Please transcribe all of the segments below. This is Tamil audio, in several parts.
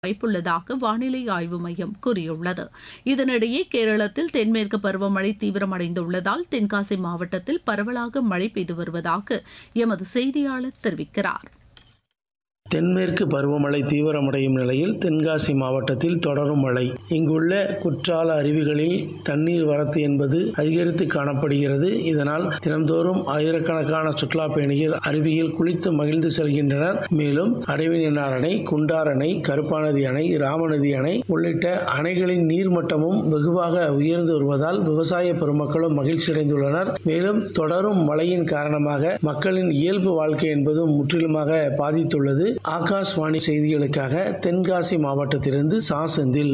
வாய்ப்புள்ளதாக வானிலை ஆய்வு மையம் கூறியுள்ளது இதனிடையே கேரளத்தில் தென்மேற்கு பருவமழை தீவிரமடைந்துள்ளதால் தென்காசி மாவட்டத்தில் பரவலாக மழை பெய்து வருவதாக எமது செய்தியாளர் தெரிவிக்கிறார் தென்மேற்கு பருவமழை தீவிரமடையும் நிலையில் தென்காசி மாவட்டத்தில் தொடரும் மழை இங்குள்ள குற்றால அருவிகளில் தண்ணீர் வரத்து என்பது அதிகரித்து காணப்படுகிறது இதனால் தினந்தோறும் ஆயிரக்கணக்கான சுற்றுலா பயணிகள் அருவியில் குளித்து மகிழ்ந்து செல்கின்றனர் மேலும் அடைவினார் அணை குண்டார் அணை கருப்பாநதி அணை ராமநதி அணை உள்ளிட்ட அணைகளின் நீர்மட்டமும் வெகுவாக உயர்ந்து வருவதால் விவசாய பெருமக்களும் மகிழ்ச்சியடைந்துள்ளனர் மேலும் தொடரும் மழையின் காரணமாக மக்களின் இயல்பு வாழ்க்கை என்பதும் முற்றிலுமாக பாதித்துள்ளது ஆகாஷ்வாணி செய்திகளுக்காக தென்காசி மாவட்டத்திலிருந்து சா செந்தில்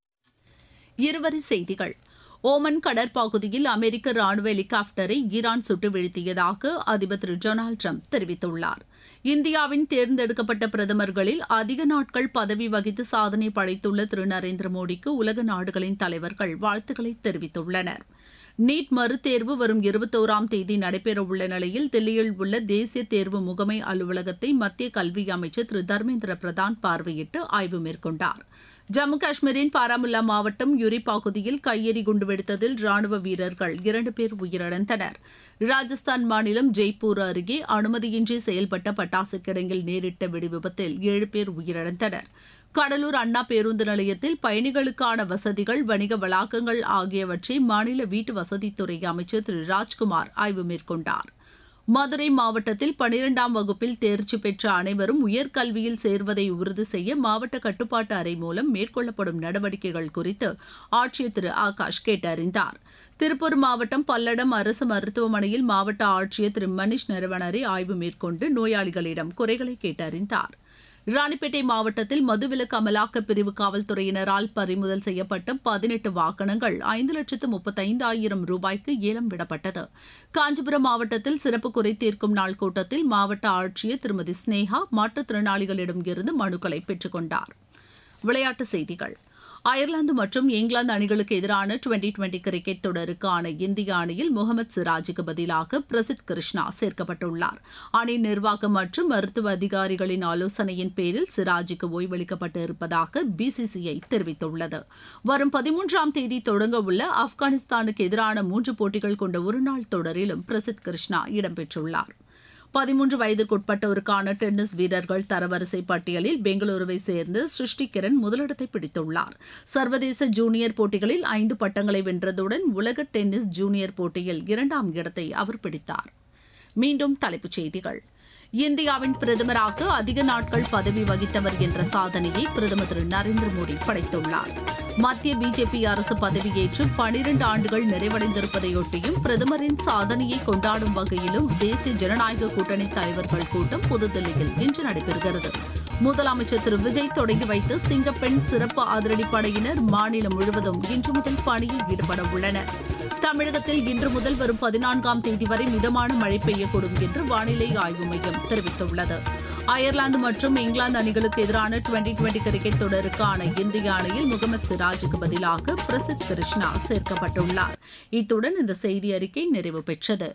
இருவரி செய்திகள் ஓமன் கடற்பகுதியில் அமெரிக்க ராணுவ ஹெலிகாப்டரை ஈரான் சுட்டு வீழ்த்தியதாக அதிபர் திரு டொனால்டு ட்ரம்ப் தெரிவித்துள்ளார் இந்தியாவின் தேர்ந்தெடுக்கப்பட்ட பிரதமர்களில் அதிக நாட்கள் பதவி வகித்து சாதனை படைத்துள்ள திரு நரேந்திர மோடிக்கு உலக நாடுகளின் தலைவர்கள் வாழ்த்துக்களை தெரிவித்துள்ளனர் நீட் மறுதேர்வு வரும் இருபத்தோராம் தேதி நடைபெறவுள்ள நிலையில் தில்லியில் உள்ள தேசிய தேர்வு முகமை அலுவலகத்தை மத்திய கல்வி அமைச்சர் திரு தர்மேந்திர பிரதான் பார்வையிட்டு ஆய்வு மேற்கொண்டார் ஜம்மு காஷ்மீரின் பாராமுல்லா மாவட்டம் யுரி பகுதியில் கையெறி குண்டு வெடித்ததில் ராணுவ வீரர்கள் இரண்டு பேர் உயிரிழந்தனர் ராஜஸ்தான் மாநிலம் ஜெய்ப்பூர் அருகே அனுமதியின்றி செயல்பட்ட பட்டாசு கிடங்கில் நேரிட்ட வெடிவிபத்தில் ஏழு பேர் உயிரிழந்தனர் கடலூர் அண்ணா பேருந்து நிலையத்தில் பயணிகளுக்கான வசதிகள் வணிக வளாகங்கள் ஆகியவற்றை மாநில வீட்டு வசதித்துறை அமைச்சர் திரு ராஜ்குமார் ஆய்வு மேற்கொண்டார் மதுரை மாவட்டத்தில் பனிரெண்டாம் வகுப்பில் தேர்ச்சி பெற்ற அனைவரும் உயர்கல்வியில் சேர்வதை உறுதி செய்ய மாவட்ட கட்டுப்பாட்டு அறை மூலம் மேற்கொள்ளப்படும் நடவடிக்கைகள் குறித்து ஆட்சியர் திரு ஆகாஷ் கேட்டறிந்தார் திருப்பூர் மாவட்டம் பல்லடம் அரசு மருத்துவமனையில் மாவட்ட ஆட்சியர் திரு மணிஷ் நிறுவனரை ஆய்வு மேற்கொண்டு நோயாளிகளிடம் குறைகளை கேட்டறிந்தார் ராணிப்பேட்டை மாவட்டத்தில் மதுவிலக்கு அமலாக்க பிரிவு காவல்துறையினரால் பறிமுதல் செய்யப்பட்ட பதினெட்டு வாகனங்கள் ஐந்து லட்சத்து முப்பத்தைந்தாயிரம் ரூபாய்க்கு ஏலம் விடப்பட்டது காஞ்சிபுரம் மாவட்டத்தில் சிறப்பு குறை தீர்க்கும் நாள் கூட்டத்தில் மாவட்ட ஆட்சியர் திருமதி ஸ்னேகா மாற்றுத்திறனாளிகளிடம் இருந்து மனுக்களை பெற்றுக்கொண்டார் விளையாட்டுச் செய்திகள் அயர்லாந்து மற்றும் இங்கிலாந்து அணிகளுக்கு எதிரான டுவெண்டி டுவெண்டி கிரிக்கெட் தொடருக்கான இந்திய அணியில் முகமது சிராஜுக்கு பதிலாக பிரசித் கிருஷ்ணா சேர்க்கப்பட்டுள்ளார் அணி நிர்வாகம் மற்றும் மருத்துவ அதிகாரிகளின் ஆலோசனையின் பேரில் சிராஜுக்கு ஓய்வளிக்கப்பட்டு இருப்பதாக பிசிசிஐ தெரிவித்துள்ளது வரும் பதிமூன்றாம் தேதி தொடங்க உள்ள ஆப்கானிஸ்தானுக்கு எதிரான மூன்று போட்டிகள் கொண்ட ஒருநாள் தொடரிலும் பிரசித் கிருஷ்ணா இடம்பெற்றுள்ளார் பதிமூன்று வயதிற்குட்பட்டோருக்கான டென்னிஸ் வீரர்கள் தரவரிசை பட்டியலில் பெங்களூருவை சேர்ந்து சிருஷ்டி கிரண் முதலிடத்தை பிடித்துள்ளார் சர்வதேச ஜூனியர் போட்டிகளில் ஐந்து பட்டங்களை வென்றதுடன் உலக டென்னிஸ் ஜூனியர் போட்டியில் இரண்டாம் இடத்தை அவர் பிடித்தார் மீண்டும் தலைப்புச் செய்திகள் இந்தியாவின் பிரதமராக அதிக நாட்கள் பதவி வகித்தவர் என்ற சாதனையை பிரதமர் திரு நரேந்திர மோடி படைத்துள்ளார் மத்திய பிஜேபி அரசு பதவியேற்று பனிரண்டு ஆண்டுகள் நிறைவடைந்திருப்பதையொட்டியும் பிரதமரின் சாதனையை கொண்டாடும் வகையிலும் தேசிய ஜனநாயக கூட்டணி தலைவர்கள் கூட்டம் புதுதில்லியில் இன்று நடைபெறுகிறது முதலமைச்சர் திரு விஜய் தொடங்கி வைத்து சிங்கப்பெண் சிறப்பு அதிரடிப்படையினர் மாநிலம் முழுவதும் இன்று முதல் பணியில் ஈடுபட உள்ளனர் தமிழகத்தில் இன்று முதல் வரும் பதினான்காம் தேதி வரை மிதமான மழை பெய்யக்கூடும் என்று வானிலை ஆய்வு மையம் தெரிவித்துள்ளது அயர்லாந்து மற்றும் இங்கிலாந்து அணிகளுக்கு எதிரான டுவெண்டி டுவெண்டி கிரிக்கெட் தொடருக்கான இந்திய அணியில் முகமது சிராஜுக்கு பதிலாக பிரசித் கிருஷ்ணா சேர்க்கப்பட்டுள்ளார் இத்துடன் இந்த செய்தி அறிக்கை நிறைவு பெற்றது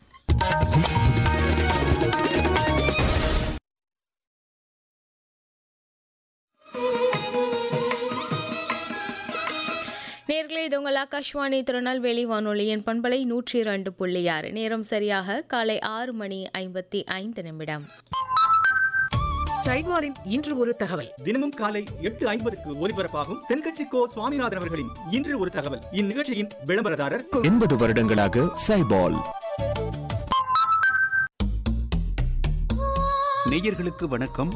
நேர்களே இது உங்கள் ஆகாஷ்வாணி திருநெல்வேலி வானொலியின் பண்பலை நூற்றி இரண்டு புள்ளி ஆறு நேரம் சரியாக காலை ஆறு மணி ஐம்பத்தி ஐந்து நிமிடம் சைவாரின் இன்று ஒரு தகவல் தினமும் காலை எட்டு ஐம்பதுக்கு ஒலிபரப்பாகும் தென்கட்சி கோ சுவாமிநாதன் அவர்களின் இன்று ஒரு தகவல் இந்நிகழ்ச்சியின் விளம்பரதாரர் எண்பது வருடங்களாக சைபால் நேயர்களுக்கு வணக்கம்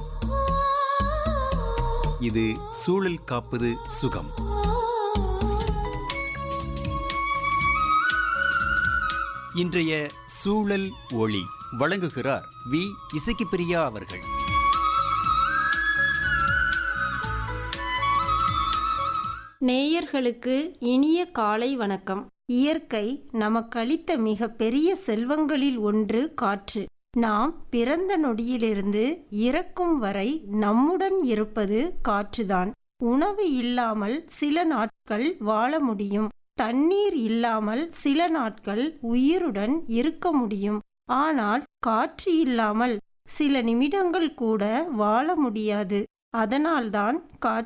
இது சூழல் காப்பது சுகம் இன்றைய சூழல் ஒளி வழங்குகிறார் வி இசக்கிப்பிரியா அவர்கள் நேயர்களுக்கு இனிய காலை வணக்கம் இயற்கை நமக்களித்த மிக பெரிய செல்வங்களில் ஒன்று காற்று நாம் பிறந்த நொடியிலிருந்து இறக்கும் வரை நம்முடன் இருப்பது காற்றுதான் உணவு இல்லாமல் சில நாட்கள் வாழ முடியும் தண்ணீர் இல்லாமல் சில நாட்கள் உயிருடன் இருக்க முடியும் ஆனால் காற்று இல்லாமல் சில நிமிடங்கள் கூட வாழ முடியாது அதனால்தான் காற்று